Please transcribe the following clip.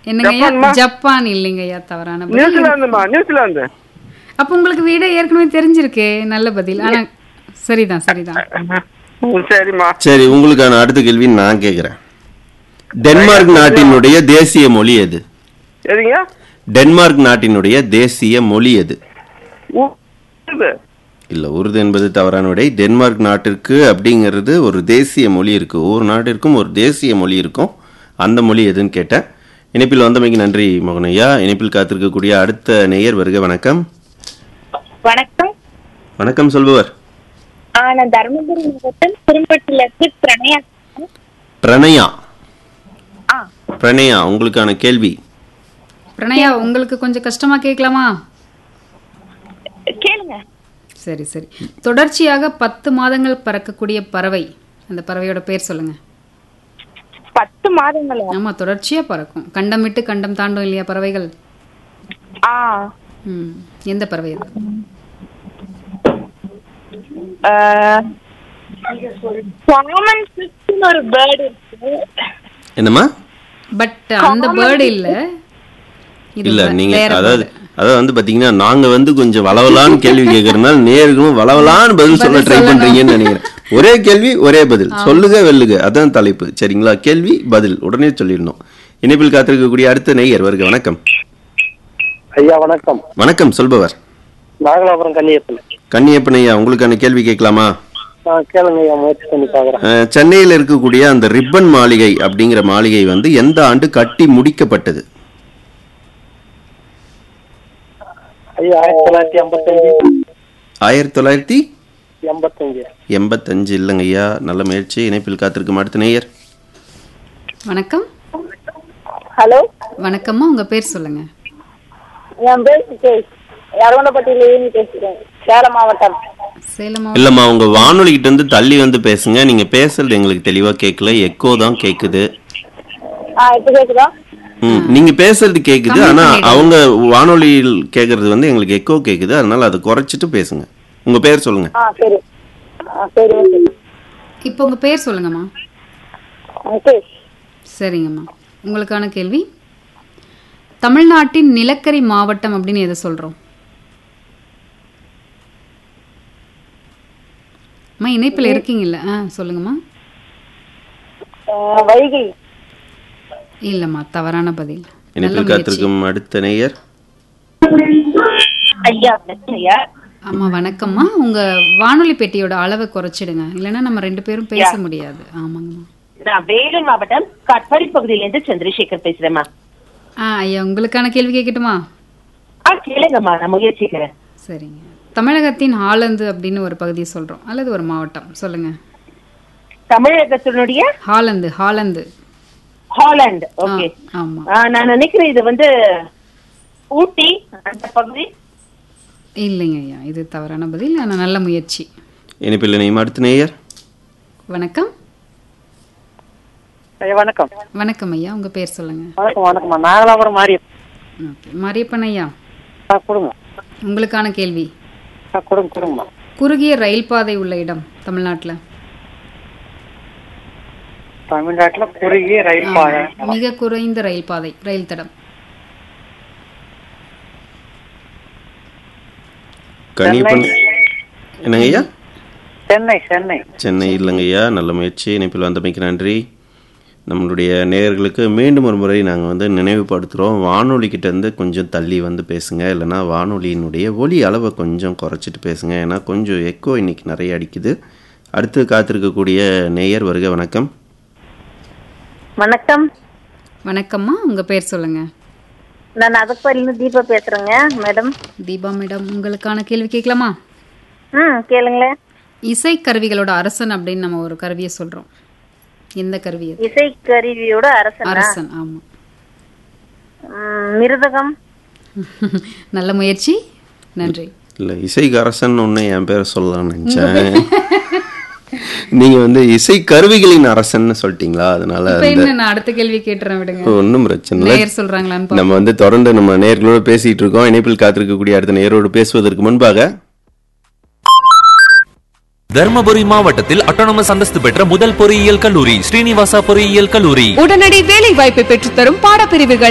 என்னங்கய்யா ஜப்பான்மா? ஜப்பான் இல்லைங்கய்யா தவறான பதில் நியூசிலாந்துமா நியூசிலாந்து அப்ப உங்களுக்கு வீட ஏற்கனவே தெரிஞ்சிருக்கே நல்ல பதில் ஆனா சரிதான் சரிதான் ம், சரிம்மா சரி உங்களுக்கான அடுத்த கேள்வி நான் கேட்குறேன் டென்மார்க் நாட்டினுடைய தேசிய மொழி எது எதுங்க டென்மார்க் நாட்டினுடைய தேசிய மொழி எது உ- இது. இல்ல உருது என்பது தவறான விடை டென்மார்க் நாட்டிற்கு அப்படிங்கிறது ஒரு தேசிய மொழி இருக்கு ஒவ்வொரு நாட்டிற்கும் ஒரு தேசிய மொழி இருக்கும் அந்த மொழி எதுன்னு கேட்டேன் இணைப்பில் வந்தமைக்கு நன்றி மோகனையா இணைப்பில் காத்திருக்கக்கூடிய அடுத்த நேயர் வருக வணக்கம் வணக்கம் வணக்கம் சொல்பவர் ஆ, நான் தருமபுரி மாவட்டம் திரும்பட்டில இருந்து பிரணயா பிரணயா ஆ பிரணயா உங்களுக்கான கேள்வி பிரணயா உங்களுக்கு கொஞ்சம் கஷ்டமா கேட்கலாமா கேளுங்க சரி சரி தொடர்ச்சியாக பத்து மாதங்கள் பறக்கக்கூடிய பறவை அந்த பறவையோட பேர் சொல்லுங்க பத்து மாதங்களா ஆமா தொடர்ச்சியா பறக்கும் கண்டம் விட்டு கண்டம் தாண்டும் இல்லையா பறவைகள் ஆ ம் எந்த பறவை அது காமன் ஃபிஷ்னு ஒரு பேர்டு இருக்கு என்னம்மா பட் அந்த பேர்டு இல்ல இது இல்ல வே- நீங்க வேற அதாவது bird. அதாவது வந்து பாத்தீங்கன்னா நாங்க வந்து கொஞ்சம் வளவலான்னு கேள்வி கேட்கறதுனால நேர்களும் வளவலான்னு பதில் சொல்ல பதில் ட்ரை சொல்லணும். பண்றீங்கன்னு நினைக்கிறேன் ஒரே கேள்வி ஒரே பதில் சொல்லுக வெல்லுக அதான் தலைப்பு சரிங்களா கேள்வி பதில் உடனே சொல்லிடணும் இணைப்பில் காத்திருக்கக்கூடிய அடுத்த நேயர் வருக வணக்கம் ஐயா வணக்கம் வணக்கம் சொல்பவர் நாகலாபுரம் கன்னியப்பன் கன்னியப்பன் ஐயா உங்களுக்கான கேள்வி கேட்கலாமா நான் கேளுங்க ஐயா முயற்சி பண்ணி பாக்குறேன் அஹ், சென்னையில் இருக்கக்கூடிய அந்த ரிப்பன் மாளிகை அப்படிங்கிற மாளிகை வந்து எந்த ஆண்டு கட்டி முடிக்கப்பட்டது ஐயா ஆயிரத்தி தொள்ளாயிரத்தி எண்பத்தஞ்சு ஆயிரத்தி தொள்ளாயிரத்தி எண்பத்தஞ்சு எண்பத்தஞ்சு இல்லைங்க ஐயா நல்ல முயற்சி இணைப்பில் காத்திருக்கும் அடுத்த நேயர் வணக்கம் ஹலோ வணக்கம்மா உங்க பேர் சொல்லுங்க என் பேர் சுகேஷ் யரவண்டப்பட்டியில இருந்து பேசுறேன் சேலம் மாவட்டம் சேலமா இல்லம்மா உங்க வானொலி கிட்ட இருந்து தள்ளி வந்து பேசுங்க நீங்க பேசுறது எங்களுக்கு தெளிவா கேட்கல எக்கோ தான் கேக்குது ஆ இப்ப கேக்குதா ம், நீங்க பேசுறது கேக்குது கம்மி ஆனா பண்ணிடுங்க. அவங்க வானொலியில் கேக்குறது வந்து எங்களுக்கு எக்கோ கேக்குது அதனால அதை குறைச்சிட்டு பேசுங்க உங்க பேர் சொல்லுங்க ஆ சரி ஆ சரி ஓகே இப்போ உங்க பேர் சொல்லுங்கம்மா முகேஷ் சரிங்கம்மா உங்களுக்கான கேள்வி தமிழ்நாட்டின் நிலக்கரி மாவட்டம் அப்படின்னு எதை சொல்றோம் அம்மா இணைப்பில் இருக்கீங்கல்ல ஆ சொல்லுங்கம்மா ஆ, வைகை இல்லம்மா தவறான பதில் நல்ல இணைப்பில் முயற்சி காத்திருக்கும் அடுத்த நேயர் ஐயா ஐயா ஆமா வணக்கம்மா உங்க வானொலி பெட்டியோட அளவை குறைச்சிடுங்க இல்லைன்னா நம்ம ரெண்டு பேரும் பேச முடியாது ஆமாங்கம்மா நான் வேலூர் மாவட்டம் கட்பாடி பகுதியிலிருந்து சந்திரசேகர் பேசுறேம்மா ஆ ஐயா உங்களுக்கான கேள்வி கேட்கட்டுமா ஆ கேளுங்கம்மா நான் முயற்சிக்கிறேன் சரிங்க தமிழகத்தின் ஹாலந்து அப்படின்னு ஒரு பகுதியை சொல்றோம் அல்லது ஒரு மாவட்டம் சொல்லுங்க தமிழகத்தினுடைய ஹாலந்து ஹாலந்து ஹாலண்ட் ஆ, ஓகே ஆமா நான் நினைக்கிறேன் இது வந்து ஊட்டி அந்த பகுதி இல்லைங்க ஐயா இது தவறான பதில் ஆனா நல்ல முயற்சி இணைப்பில் இணையும் அடுத்த நேயர் வணக்கம் ஐயா வணக்கம் வணக்கம் ஐயா உங்க பேர் சொல்லுங்க வணக்கம் வணக்கம்மா நாகலாபுரம் மாறி ஓகே மாரியப்பன் ஐயா ஆ கொடுங்க உங்களுக்கான கேள்வி ஆ கொடுங்க கொடுங்கம்மா குறுகிய ரயில் பாதை உள்ள இடம் தமிழ்நாட்டுல தமிழ்நாட்டுல குறுகிய ரயில் பாதை மிக குறைந்த ரயில் பாதை ரயில் தடம் கனிப்பன் என்னங்க ஐயா சென்னை சென்னை சென்னை இல்லைங்க ஐயா நல்ல முயற்சி இணைப்பில் வந்தமைக்கு நன்றி நம்மளுடைய நேயர்களுக்கு மீண்டும் ஒரு முறை நாங்கள் வந்து நினைவுபடுத்துகிறோம் வானொலி கிட்ட இருந்து கொஞ்சம் தள்ளி வந்து பேசுங்க இல்லைன்னா வானொலியினுடைய ஒலி அளவை கொஞ்சம் குறைச்சிட்டு பேசுங்க ஏன்னா கொஞ்சம் எக்கோ இன்னைக்கு நிறைய அடிக்குது அடுத்து காத்திருக்கக்கூடிய நேயர் வருக வணக்கம் வணக்கம் வணக்கம்மா உங்க பேர் சொல்லுங்க நான் அதப்பாடியிலிருந்து தீபா பேசுறேங்க மேடம் தீபா மேடம் உங்களுக்கான கேள்வி கேட்கலாமா ம் கேளுங்களேன் இசை கருவிகளோட அரசன் அப்படின்னு நம்ம ஒரு கருவியை சொல்றோம் எந்த கருவி அது இசை கருவியோட அரசனா அரசன் ஆமா ம், மிருதகம் நல்ல முயற்சி நன்றி இல்லை இசைக்கு அரசன் ஒன்று என் பேரை சொல்லலாம்னு நினச்சேன் நீங்கள் வந்து இசை கருவிகளின் அரசன்னு சொல்லிட்டீங்களா அதனால இப்ப அந்த என்ன நான் அடுத்த கேள்வி கேட்டுறேன் விடுங்க ஒன்றும் பிரச்சனை இல்லை நேயர் சொல்றாங்களான்னு பாப்போம். நம்ம வந்து தொடர்ந்து நம்ம நேர்களோடு பேசிட்டு இருக்கோம் இணைப்பில் காத்திருக்கக்கூடிய அடுத்த நேரோடு பேசுவதற்கு முன்பாக தர்மபுரி மாவட்டத்தில் அட்டானமஸ் அந்தஸ்து பெற்ற முதல் பொறியியல் கல்லூரி ஸ்ரீனிவாசா பொறியியல் கல்லூரி உடனடி வேலை வாய்ப்பை பெற்றுத்தரும் பாடப்பிரிவுகள்